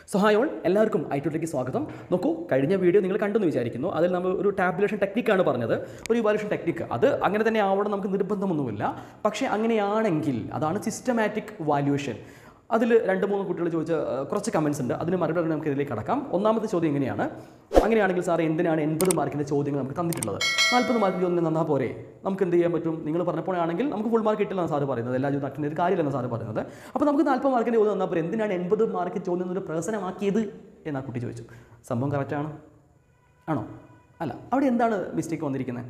so hi all എല്ലാവർക്കും ഐറ്റോട്ടിലേക്ക് സ്വാഗതം നോക്കൂ കഴിഞ്ഞ വീഡിയോ നിങ്ങൾ കണ്ടെന്ന് വിചാരിക്കുന്നു അതിൽ നമ്മൾ ഒരു ടാബുലേഷൻ ടെക്നിക്കാണ് പറഞ്ഞത് ഒരു ഇവാലുഷൻ ടെക്നിക്ക് അത് അങ്ങനെ തന്നെ ആവണം നമുക്ക് നിർബന്ധമൊന്നുമില്ല പക്ഷേ അങ്ങനെയാണെങ്കിൽ അതാണ് സിസ്റ്റമാറ്റിക് വാല്യുവേഷൻ അതിൽ രണ്ട് മൂന്ന് കുട്ടികൾ ചോദിച്ച ഏഹ്, കുറച്ച് കമൻസ് ഉണ്ട് അതിന് മറുപടി നമുക്ക് ഇതിലേക്ക് കടക്കാം ഒന്നാമത്തെ ചോദ്യം എങ്ങനെയാണ് അങ്ങനെയാണെങ്കിൽ സാർ എന്തിനാണ് എൺപത് മാർക്കിൻ്റെ ചോദ്യങ്ങൾ നമുക്ക് തന്നിട്ടുള്ളത് നാൽപ്പത് മാർക്കിൻ്റെ ചോദ്യം തന്നാൽ പോരെ നമുക്ക് എന്ത് ചെയ്യാൻ പറ്റും നിങ്ങൾ പറഞ്ഞപ്പോഴാണെങ്കിൽ നമുക്ക് ഫുൾ മാർക്ക് കിട്ടില്ലെന്ന് സാറ് പറയുന്നത് എല്ലാ ചോദ്യം അറ്റൻഡ് ചെയ്ത് കാര്യമില്ലെന്ന് സാറ് പറയുന്നത് അപ്പോൾ നമുക്ക് നാൽപ്പത് മാർക്കിൻ്റെ ചോദ്യം തന്നാൽ പോരെ എന്തിനാണ് എൺപത് മാർക്ക് ചോദ്യം എന്നൊരു പ്രശ്നമാക്കിയത് എന്ന് ആ കുട്ടി ചോദിച്ചു സംഭവം കറക്റ്റാണ് ആണോ അല്ല അവിടെ എന്താണ് മിസ്റ്റേക്ക് വന്നിരിക്കുന്നത്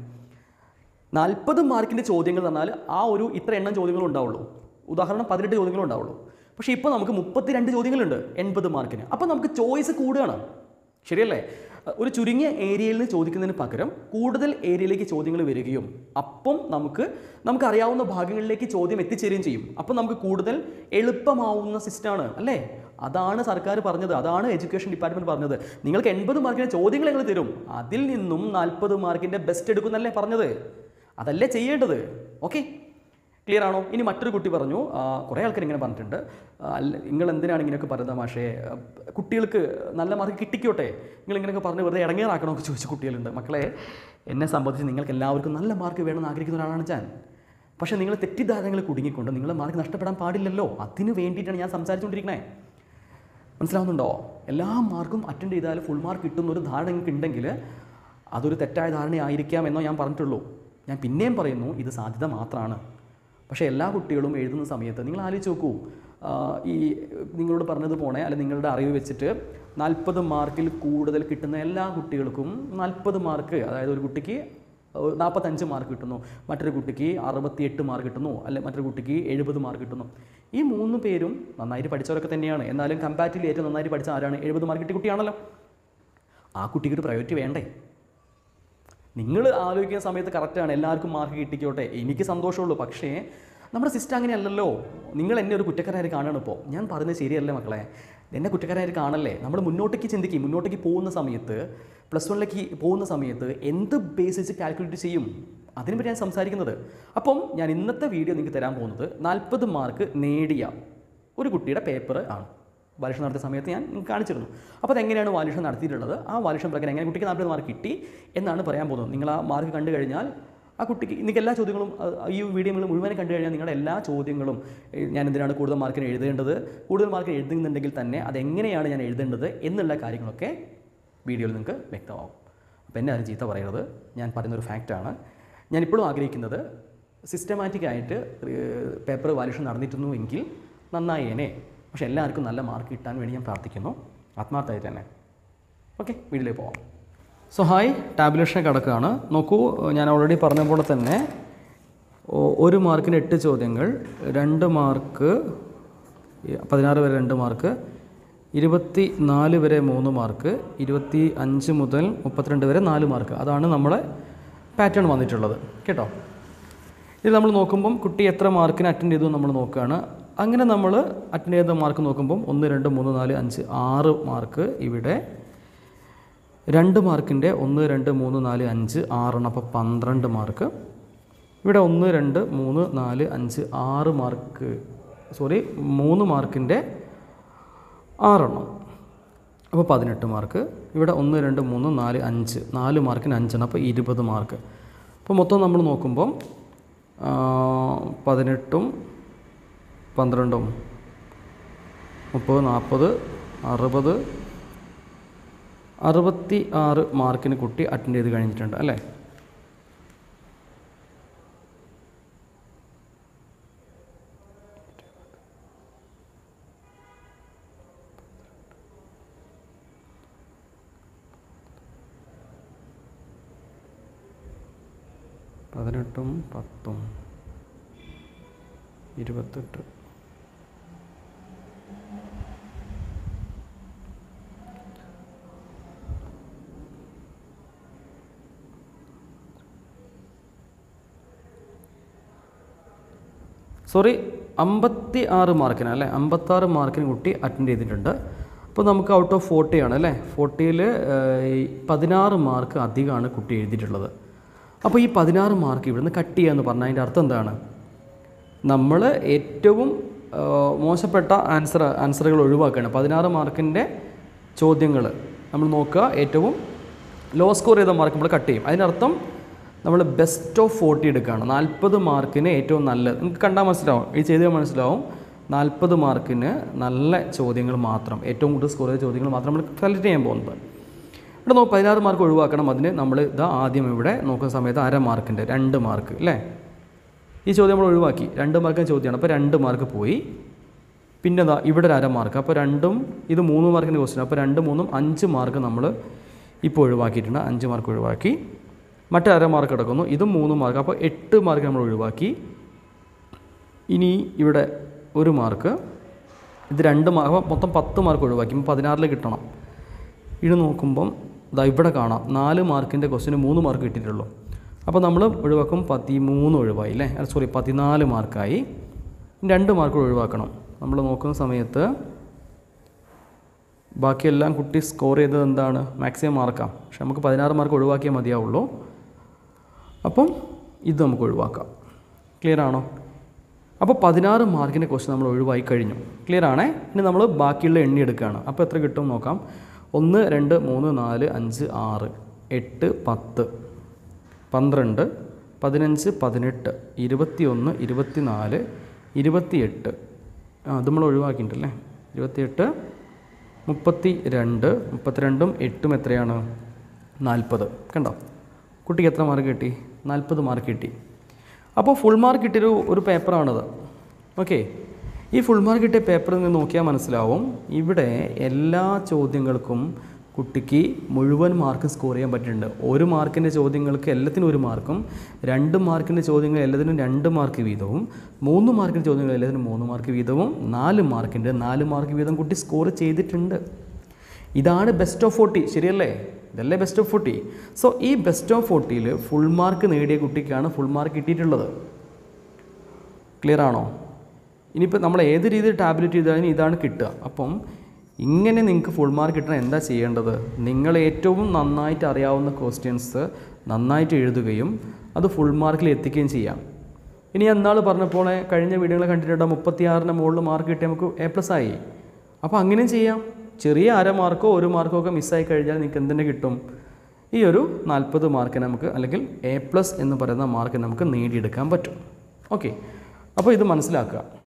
നാൽപ്പത് മാർക്കിൻ്റെ ചോദ്യങ്ങൾ തന്നാൽ ആ ഒരു ഇത്ര എണ്ണം ചോദ്യങ്ങൾ ഉണ്ടാവുള്ളൂ ഉദാഹരണം പതിനെട്ട് ചോദ്യങ്ങൾ ഉണ്ടാവുള്ളൂ പക്ഷേ ഇപ്പോൾ നമുക്ക് മുപ്പത്തിരണ്ട് ചോദ്യങ്ങളുണ്ട് എൺപത് മാർക്കിന് അപ്പോൾ നമുക്ക് ചോയ്സ് കൂടുകയാണ് ശരിയല്ലേ ഒരു ചുരുങ്ങിയ ഏരിയയിൽ നിന്ന് ചോദിക്കുന്നതിന് പകരം കൂടുതൽ ഏരിയയിലേക്ക് ചോദ്യങ്ങൾ വരികയും അപ്പം നമുക്ക് നമുക്കറിയാവുന്ന ഭാഗങ്ങളിലേക്ക് ചോദ്യം എത്തിച്ചേരുകയും ചെയ്യും അപ്പം നമുക്ക് കൂടുതൽ എളുപ്പമാവുന്ന സിസ്റ്റമാണ് അല്ലേ അതാണ് സർക്കാർ പറഞ്ഞത് അതാണ് എഡ്യൂക്കേഷൻ ഡിപ്പാർട്ട്മെൻറ്റ് പറഞ്ഞത് നിങ്ങൾക്ക് എൺപത് മാർക്കിൻ്റെ ചോദ്യങ്ങൾ ഞങ്ങൾ തരും അതിൽ നിന്നും നാൽപ്പത് മാർക്കിൻ്റെ ബെസ്റ്റ് എടുക്കുന്നല്ലേ പറഞ്ഞത് അതല്ലേ ചെയ്യേണ്ടത് ഓക്കെ ക്ലിയർ ആണോ ഇനി മറ്റൊരു കുട്ടി പറഞ്ഞു ആ, കുറേ ആൾക്കാർ ഇങ്ങനെ പറഞ്ഞിട്ടുണ്ട് ആ, അല്ല നിങ്ങൾ എന്തിനാണ് ഇങ്ങനെയൊക്കെ പറയുന്നത് മാഷേ ആ, കുട്ടികൾക്ക് നല്ല മാർക്ക് കിട്ടിക്കോട്ടെ നിങ്ങൾ ഇങ്ങനെയൊക്കെ പറഞ്ഞ് വെറുതെ ഇടങ്ങേറാക്കണോ എന്ന് ചോദിച്ച കുട്ടികളുണ്ട് മക്കളെ എന്നെ സംബന്ധിച്ച് നിങ്ങൾക്ക് എല്ലാവർക്കും നല്ല മാർക്ക് വേണമെന്ന് ആഗ്രഹിക്കുന്ന ഒരാളാണ് ഞാൻ പക്ഷേ നിങ്ങൾ തെറ്റിദ്ധാരണകൾ കുടുങ്ങിക്കൊണ്ട് നിങ്ങളുടെ മാർക്ക് നഷ്ടപ്പെടാൻ പാടില്ലല്ലോ അതിന് വേണ്ടിയിട്ടാണ് ഞാൻ സംസാരിച്ചുകൊണ്ടിരിക്കണേ മനസ്സിലാവുന്നുണ്ടോ എല്ലാ മാർക്കും അറ്റൻഡ് ചെയ്താൽ ഫുൾ മാർക്ക് കിട്ടുന്ന ഒരു ധാരണ നിങ്ങൾക്ക് ഉണ്ടെങ്കിൽ അതൊരു തെറ്റായ ധാരണയായിരിക്കാം എന്നോ ഞാൻ പറഞ്ഞിട്ടുള്ളൂ ഞാൻ പിന്നെയും പറയുന്നു ഇത് സാധ്യത മാത്രമാണ് പക്ഷേ എല്ലാ കുട്ടികളും എഴുതുന്ന സമയത്ത് നിങ്ങൾ ആലോചിച്ച് നോക്കൂ ആ, ഈ നിങ്ങളോട് പറഞ്ഞത് പോണേ അല്ലെ നിങ്ങളുടെ അറിവ് വെച്ചിട്ട് നാൽപ്പത് മാർക്കിൽ കൂടുതൽ കിട്ടുന്ന എല്ലാ കുട്ടികൾക്കും നാൽപ്പത് മാർക്ക് അതായത് ഒരു കുട്ടിക്ക് നാൽപ്പത്തഞ്ച് മാർക്ക് കിട്ടുന്നു മറ്റൊരു കുട്ടിക്ക് അറുപത്തിയെട്ട് മാർക്ക് കിട്ടുന്നു അല്ലെ മറ്റൊരു കുട്ടിക്ക് എഴുപത് മാർക്ക് കിട്ടുന്നു ഈ മൂന്ന് പേരും നന്നായിട്ട് പഠിച്ചവരൊക്കെ തന്നെയാണ് എന്നാലും കമ്പാരിറ്റീവ്ലി ഏറ്റവും നന്നായിട്ട് പഠിച്ച ആരാണ് എഴുപത് മാർക്ക് കിട്ടിയ കുട്ടിയാണല്ലോ ആ കുട്ടിക്ക് ഒരു പ്രയോറിറ്റി വേണ്ടേ നിങ്ങൾ ആലോചിക്കുന്ന സമയത്ത് കറക്റ്റാണ് എല്ലാവർക്കും മാർക്ക് കിട്ടിക്കോട്ടെ എനിക്ക് സന്തോഷമുള്ളൂ പക്ഷേ നമ്മുടെ സിസ്റ്റം അങ്ങനെയല്ലല്ലോ നിങ്ങൾ എന്നെ ഒരു കുറ്റക്കാരായി കാണണം ഇപ്പോൾ ഞാൻ പറയുന്നത് ശരിയല്ലേ മക്കളെ എന്നെ കുറ്റക്കാരായി കാണല്ലേ നമ്മൾ മുന്നോട്ടേക്ക് ചിന്തിക്കും മുന്നോട്ടേക്ക് പോകുന്ന സമയത്ത് പ്ലസ് വണ്ണിലേക്ക് പോകുന്ന സമയത്ത് എന്ത് ബേസിച്ച് കാൽക്കുലേറ്റ് ചെയ്യും അതിനെപ്പറ്റി ഞാൻ സംസാരിക്കുന്നത് അപ്പം ഞാൻ ഇന്നത്തെ വീഡിയോ നിങ്ങൾക്ക് തരാൻ പോകുന്നത് നാൽപ്പത് മാർക്ക് നേടിയ ഒരു കുട്ടിയുടെ പേപ്പർ ആണ് വാലിഷൻ നടത്തിയ സമയത്ത് ഞാൻ നിങ്ങൾക്ക് കാണിച്ചിരുന്നു അപ്പോൾ അതെങ്ങനെയാണ് വാലിഷൻ നടത്തിയിട്ടുള്ളത് ആ വാലിഷൻ പ്രകാരം എങ്ങനെ കുട്ടിക്ക് നാൽപ്പത് മാർക്ക് കിട്ടി എന്നാണ് പറയാൻ പോകുന്നത് നിങ്ങൾ ആ മാർക്ക് കണ്ടു കഴിഞ്ഞാൽ ആ കുട്ടിക്ക് നിങ്ങൾക്ക് എല്ലാ ചോദ്യങ്ങളും ആ, ഈ വീഡിയോ നിങ്ങൾ മുഴുവനും കണ്ടു കഴിഞ്ഞാൽ നിങ്ങളുടെ എല്ലാ ചോദ്യങ്ങളും ഏ, ഞാൻ എന്തിനാണ് കൂടുതൽ മാർക്കിന് എഴുതേണ്ടത് കൂടുതൽ മാർക്ക് എഴുതുന്നുണ്ടെങ്കിൽ തന്നെ അതെങ്ങനെയാണ് ഞാൻ എഴുതേണ്ടത് എന്നുള്ള കാര്യങ്ങളൊക്കെ വീഡിയോയിൽ നിങ്ങൾക്ക് വ്യക്തമാവും അപ്പോൾ എന്നെ അതിന് ചീത്ത പറയുന്നത് ഞാൻ പറയുന്നൊരു ഫാക്റ്റാണ് ഞാനിപ്പോഴും ആഗ്രഹിക്കുന്നത് സിസ്റ്റമാറ്റിക് ആയിട്ട് പേപ്പർ വാലിഷൻ നടന്നിരുന്നു എങ്കിൽ നന്നായേനെ പക്ഷെ എല്ലാവർക്കും നല്ല മാർക്ക് കിട്ടാൻ വേണ്ടി ഞാൻ പ്രാർത്ഥിക്കുന്നു ആത്മാർത്ഥമായിട്ട് തന്നെ ഓക്കെ വീട്ടിലേക്ക് പോവാം സോ ഹായ് ടാബുലേഷൻ കിടക്കുകയാണ് നോക്കൂ ഞാൻ ഓൾറെഡി പറഞ്ഞ പോലെ തന്നെ ഒ- ഒരു മാർക്കിന് എട്ട് ചോദ്യങ്ങൾ രണ്ട് മാർക്ക് പതിനാറ് വരെ രണ്ട് മാർക്ക് ഇരുപത്തി നാല് വരെ മൂന്ന് മാർക്ക് ഇരുപത്തി അഞ്ച് മുതൽ മുപ്പത്തിരണ്ട് വരെ നാല് മാർക്ക് അതാണ് നമ്മളെ പാറ്റേൺ വന്നിട്ടുള്ളത് കേട്ടോ ഇത് നമ്മൾ നോക്കുമ്പം കുട്ടി എത്ര മാർക്കിന് അറ്റൻഡ് ചെയ്തു എന്ന് നമ്മൾ നോക്കുകയാണ് അങ്ങനെ നമ്മൾ അറ്റൻഡ് ചെയ്ത മാർക്ക് നോക്കുമ്പം ഒന്ന് രണ്ട് മൂന്ന് നാല് അഞ്ച് ആറ് മാർക്ക് ഇവിടെ രണ്ട് മാർക്കിൻ്റെ ഒന്ന് രണ്ട് മൂന്ന് നാല് അഞ്ച് ആറെണ്ണം അപ്പോൾ പന്ത്രണ്ട് മാർക്ക് ഇവിടെ ഒന്ന് രണ്ട് മൂന്ന് നാല് അഞ്ച് ആറ് മാർക്ക് സോറി മൂന്ന് മാർക്കിൻ്റെ ആറെണ്ണം അപ്പോൾ പതിനെട്ട് മാർക്ക് ഇവിടെ ഒന്ന് രണ്ട് മൂന്ന് നാല് അഞ്ച് നാല് മാർക്കിന് അഞ്ചെണ്ണം അപ്പോൾ ഇരുപത് മാർക്ക് അപ്പോൾ മൊത്തം നമ്മൾ നോക്കുമ്പം ആ, പതിനെട്ടും പന്ത്രണ്ടും മുപ്പത് നാൽപ്പത് അറുപത് അറുപത്തി ആറ് മാർക്കിന് കുട്ടി അറ്റൻഡ് ചെയ്ത് കഴിഞ്ഞിട്ടുണ്ട് അല്ലേ പതിനെട്ടും പത്തും ഇരുപത്തെട്ട് സോറി അമ്പത്തി ആറ് മാർക്കിന് അല്ലേ അമ്പത്താറ് മാർക്കിന് കുട്ടി അറ്റൻഡ് ചെയ്തിട്ടുണ്ട് അപ്പോൾ നമുക്ക് ഔട്ട് ഓഫ് ഫോർട്ടി ആണ് അല്ലേ ഫോർട്ടിയിൽ പതിനാറ് മാർക്ക് അധികമാണ് കുട്ടി എഴുതിയിട്ടുള്ളത് അപ്പോൾ ഈ പതിനാറ് മാർക്ക് ഇവിടുന്ന് കട്ട് ചെയ്യുക എന്ന് പറഞ്ഞാൽ അതിൻ്റെ അർത്ഥം എന്താണ് നമ്മൾ ഏറ്റവും ആ, മോശപ്പെട്ട ആൻസർ ആൻസറുകൾ ഒഴിവാക്കുകയാണ് പതിനാറ് മാർക്കിൻ്റെ ചോദ്യങ്ങൾ നമ്മൾ നോക്കുക ഏറ്റവും ലോ സ്കോർ ചെയ്ത മാർക്ക് നമ്മൾ കട്ട് ചെയ്യും അതിനർത്ഥം നമ്മൾ ബെസ്റ്റ് ഓഫ് ഫോർട്ടി എടുക്കുകയാണ് നാൽപ്പത് മാർക്കിന് ഏറ്റവും നല്ലത് നിങ്ങൾക്ക് കണ്ടാൽ മനസ്സിലാവും ഈ ചെയ്താൽ മനസ്സിലാവും നാൽപ്പത് മാർക്കിന് നല്ല ചോദ്യങ്ങൾ മാത്രം ഏറ്റവും കൂടുതൽ സ്കോർ ചെയ്ത ചോദ്യങ്ങൾ മാത്രം നമ്മൾ സെലക്ട് ചെയ്യാൻ പോകുന്നത് ഇവിടെ നോക്ക് പതിനാറ് മാർക്ക് ഒഴിവാക്കണം അതിന് നമ്മൾ ഇതാ ആദ്യം ഇവിടെ നോക്കുന്ന സമയത്ത് അര മാർക്കിൻ്റെ രണ്ട് മാർക്ക് അല്ലേ ഈ ചോദ്യം നമ്മൾ ഒഴിവാക്കി രണ്ട് മാർക്കിന് ചോദ്യമാണ് അപ്പോൾ രണ്ട് മാർക്ക് പോയി പിന്നെ ദാ ഇവിടെ ഒരു അര മാർക്ക് അപ്പോൾ രണ്ടും ഇത് മൂന്ന് മാർക്കിൻ്റെ ക്വസ്റ്റ്യൻ അപ്പോൾ രണ്ട് മൂന്നും അഞ്ച് മാർക്ക് നമ്മൾ ഇപ്പോൾ ഒഴിവാക്കിയിട്ടുണ്ട് അഞ്ച് മാർക്ക് ഒഴിവാക്കി മറ്റേ അര മാർക്ക് കിടക്കുന്നു ഇതും മൂന്ന് മാർക്ക് അപ്പോൾ എട്ട് മാർക്ക് നമ്മൾ ഒഴിവാക്കി ഇനി ഇവിടെ ഒരു മാർക്ക് ഇത് രണ്ട് മാർക്ക് മൊത്തം പത്ത് മാർക്ക് ഒഴിവാക്കി ഇപ്പം പതിനാറിൽ കിട്ടണം ഇത് നോക്കുമ്പം ഇതാ ഇവിടെ കാണാം നാല് മാർക്കിൻ്റെ ക്വസ്റ്റിന് മൂന്ന് മാർക്ക് കിട്ടിയിട്ടുള്ളൂ അപ്പോൾ നമ്മൾ ഒഴിവാക്കും പതിമൂന്ന് ഒഴിവായി അല്ലേ സോറി പതിനാല് മാർക്കായി രണ്ട് മാർക്ക് ഒഴിവാക്കണം നമ്മൾ നോക്കുന്ന സമയത്ത് ബാക്കിയെല്ലാം കുട്ടി സ്കോർ ചെയ്തത് എന്താണ് മാക്സിമം മാർക്കാണ് പക്ഷെ നമുക്ക് പതിനാറ് മാർക്ക് ഒഴിവാക്കിയേ മതിയാവുള്ളൂ അപ്പം ഇത് നമുക്ക് ഒഴിവാക്കാം ക്ലിയർ ആണോ അപ്പോൾ പതിനാറ് മാർക്കിൻ്റെ ക്വസ്റ്റ്യൻ നമ്മൾ ഒഴിവായി കഴിഞ്ഞു ക്ലിയർ ആണേ ഇനി നമ്മൾ ബാക്കിയുള്ള എണ്ണി എടുക്കുകയാണ് അപ്പോൾ എത്ര കിട്ടും നോക്കാം ഒന്ന് രണ്ട് മൂന്ന് നാല് അഞ്ച് ആറ് എട്ട് പത്ത് പന്ത്രണ്ട് പതിനഞ്ച് പതിനെട്ട് ഇരുപത്തിയൊന്ന് ഇരുപത്തിനാല് ഇരുപത്തിയെട്ട് ആ അത് നമ്മൾ ഒഴിവാക്കിയിട്ടുണ്ടല്ലേ ഇരുപത്തിയെട്ട് മുപ്പത്തി രണ്ട് മുപ്പത്തിരണ്ടും എട്ടും എത്രയാണ് നാൽപ്പത് കണ്ടോ കുട്ടിക്ക് എത്ര മാർക്ക് കിട്ടി നാൽപ്പത് മാർക്ക് കിട്ടി അപ്പോൾ ഫുൾ മാർക്ക് കിട്ടിയൊരു ഒരു പേപ്പറാണിത് ഓക്കെ ഈ ഫുൾ മാർക്ക് കിട്ടിയ പേപ്പറിൽ നിന്ന് നോക്കിയാൽ മനസ്സിലാവും ഇവിടെ എല്ലാ ചോദ്യങ്ങൾക്കും കുട്ടിക്ക് മുഴുവൻ മാർക്ക് സ്കോർ ചെയ്യാൻ പറ്റിയിട്ടുണ്ട് ഒരു മാർക്കിൻ്റെ ചോദ്യങ്ങൾക്ക് എല്ലാത്തിനും ഒരു മാർക്കും രണ്ട് മാർക്കിൻ്റെ ചോദ്യങ്ങൾ എല്ലാത്തിനും രണ്ട് മാർക്ക് വീതവും മൂന്ന് മാർക്കിൻ്റെ ചോദ്യങ്ങൾ എല്ലാത്തിനും മൂന്ന് മാർക്ക് വീതവും നാല് മാർക്കിൻ്റെ നാല് മാർക്ക് വീതം കുട്ടി സ്കോർ ചെയ്തിട്ടുണ്ട് ഇതാണ് ബെസ്റ്റ് ഓഫ് ഫോർട്ടി ശരിയല്ലേ ഇതല്ലേ ബെസ്റ്റ് ഓഫ് ഫോർട്ടി സോ ഈ ബെസ്റ്റ് ഓഫ് ഫോർട്ടിയിൽ ഫുൾ മാർക്ക് നേടിയ കുട്ടിക്കാണ് ഫുൾ മാർക്ക് കിട്ടിയിട്ടുള്ളത് ക്ലിയർ ആണോ ഇനിയിപ്പോൾ നമ്മൾ ഏത് രീതിയിൽ ടാബ്ലറ്റ് ചെയ്താലും ഇതാണ് കിട്ടുക അപ്പം ഇങ്ങനെ നിങ്ങൾക്ക് ഫുൾ മാർക്ക് കിട്ടണം എന്താ ചെയ്യേണ്ടത് നിങ്ങൾ ഏറ്റവും നന്നായിട്ട് അറിയാവുന്ന ക്വസ്റ്റ്യൻസ് നന്നായിട്ട് എഴുതുകയും അത് ഫുൾ മാർക്കിൽ എത്തിക്കുകയും ചെയ്യാം ഇനി എന്നാൾ പറഞ്ഞപ്പോൾ കഴിഞ്ഞ വീഡിയോകൾ കണ്ടിട്ടുണ്ടോ മുപ്പത്തിയാറിന് മുകളിൽ മാർക്ക് കിട്ടി നമുക്ക് എ പ്ലസ് ആയി അപ്പോൾ അങ്ങനെയും ചെയ്യാം ചെറിയ അര മാർക്കോ ഒരു മാർക്കോ ഒക്കെ മിസ്സായി കഴിഞ്ഞാൽ നിങ്ങൾക്ക് എന്തിനെ കിട്ടും ഈ ഒരു നാൽപ്പത് മാർക്കിന് നമുക്ക് അല്ലെങ്കിൽ എ പ്ലസ് എന്ന് പറയുന്ന മാർക്ക് നമുക്ക് നേടിയെടുക്കാൻ പറ്റും ഓക്കെ അപ്പോൾ ഇത് മനസ്സിലാക്കുക